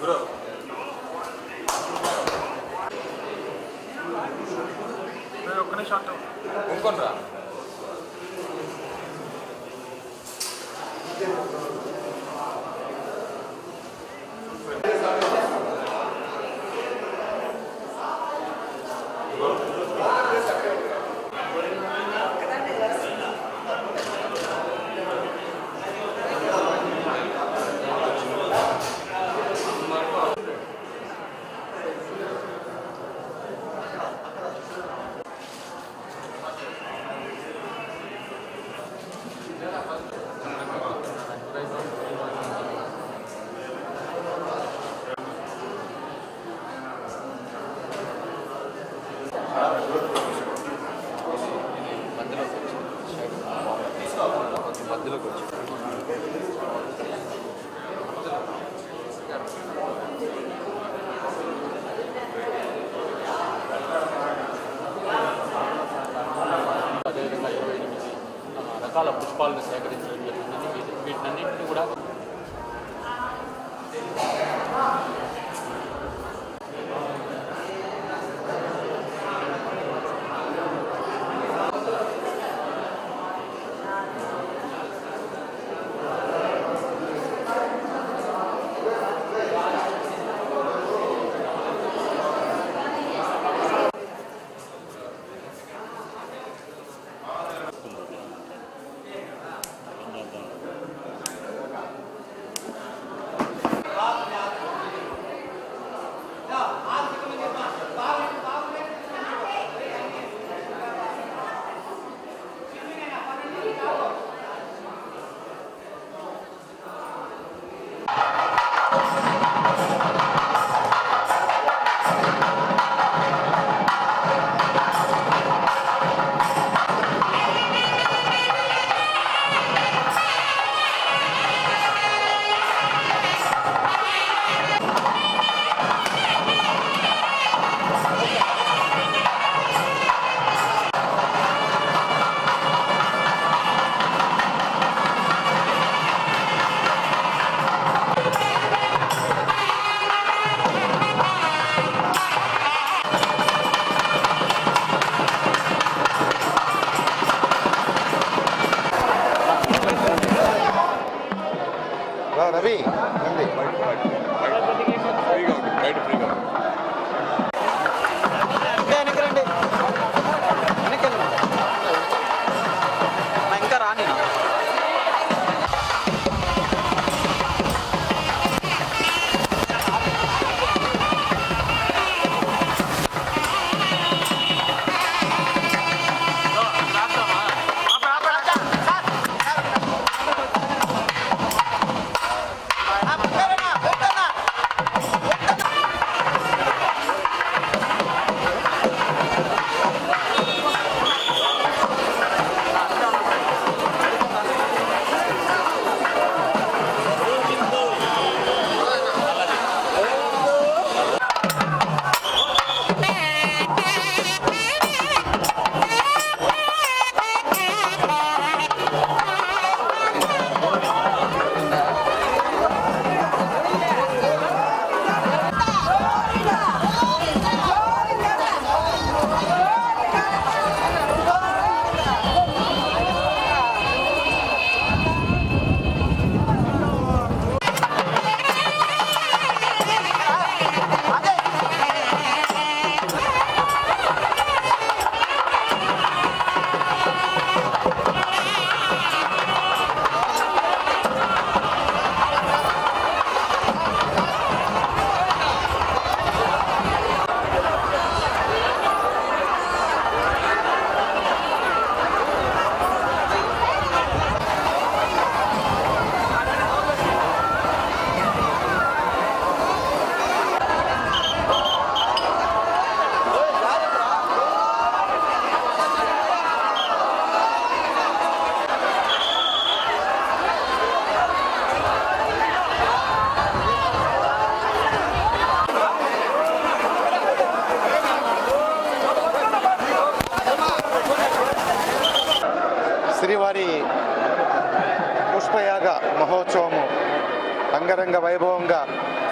ఒక్క నిమిషం అంటాం ఇంకొనరా మధ్యలోకి వచ్చి మధ్యలోకి వచ్చి అదేవిధంగా ఇరవై ఎనిమిది ఆ, రకాల పుష్పాలను సేకరించడం జరిగింది వీటి- వీటినన్నింటినీ కూడా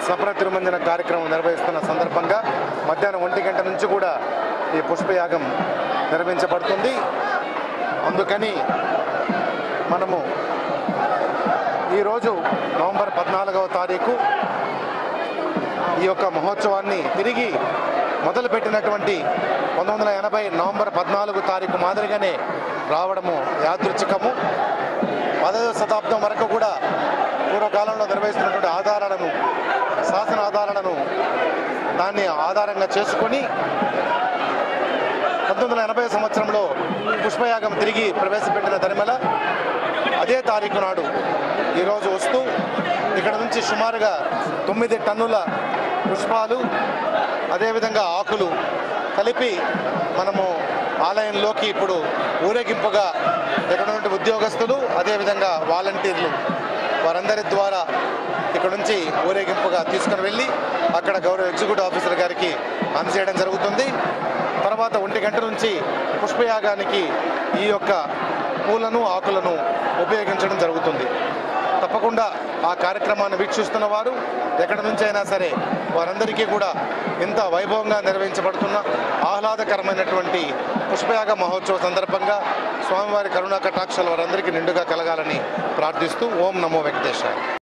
సఫర తిరుమంజన కార్యక్రమం నిర్వహిస్తున్న సందర్భంగా మధ్యాహ్నం ఒంటి గంట నుంచి కూడా ఈ పుష్పయాగం నిర్వహించబడుతుంది అందుకని మనము ఈరోజు నవంబర్ పద్నాలుగవ తారీఖు ఈ యొక్క మహోత్సవాన్ని తిరిగి మొదలుపెట్టినటువంటి పంతొమ్మిది వందల ఎనభై నవంబర్ పద్నాలుగు తారీఖు మాదిరిగానే రావడము యాదృచ్ఛికము పదవ శతాబ్దం వరకు కూడా పూర్వకాలంలో నిర్వహిస్తున్నటువంటి ఆధారాలను శాసన ఆధారాలను దాన్ని ఆధారంగా చేసుకొని పంతొమ్మిది వందల ఎనభై సంవత్సరంలో పుష్పయాగం తిరిగి ప్రవేశపెట్టిన దరిమల అదే తారీఖు నాడు ఈరోజు వస్తూ ఇక్కడ నుంచి సుమారుగా తొమ్మిది టన్నుల పుష్పాలు అదేవిధంగా ఆకులు కలిపి మనము ఆలయంలోకి ఇప్పుడు ఊరేగింపుగా ఇక్కడ ఉన్నటువంటి ఉద్యోగస్తులు అదేవిధంగా వాలంటీర్లు వారందరి ద్వారా ఇక్కడ నుంచి ఊరేగింపుగా తీసుకుని వెళ్ళి అక్కడ గౌరవ ఎగ్జిక్యూటివ్ ఆఫీసర్ గారికి అందజేయడం జరుగుతుంది తర్వాత ఒంటి గంట నుంచి పుష్పయాగానికి ఈ యొక్క పూలను ఆకులను ఉపయోగించడం జరుగుతుంది తప్పకుండా ఆ కార్యక్రమాన్ని వీక్షిస్తున్న వారు ఎక్కడి నుంచి అయినా సరే వారందరికీ కూడా ఇంత వైభవంగా నిర్వహించబడుతున్న ఆహ్లాదకరమైనటువంటి పుష్పయాగ మహోత్సవ సందర్భంగా స్వామివారి కరుణా కటాక్షాలు వారందరికీ నిండుగా కలగాలని ప్రార్థిస్తూ ఓం నమో వెంకటేశాయ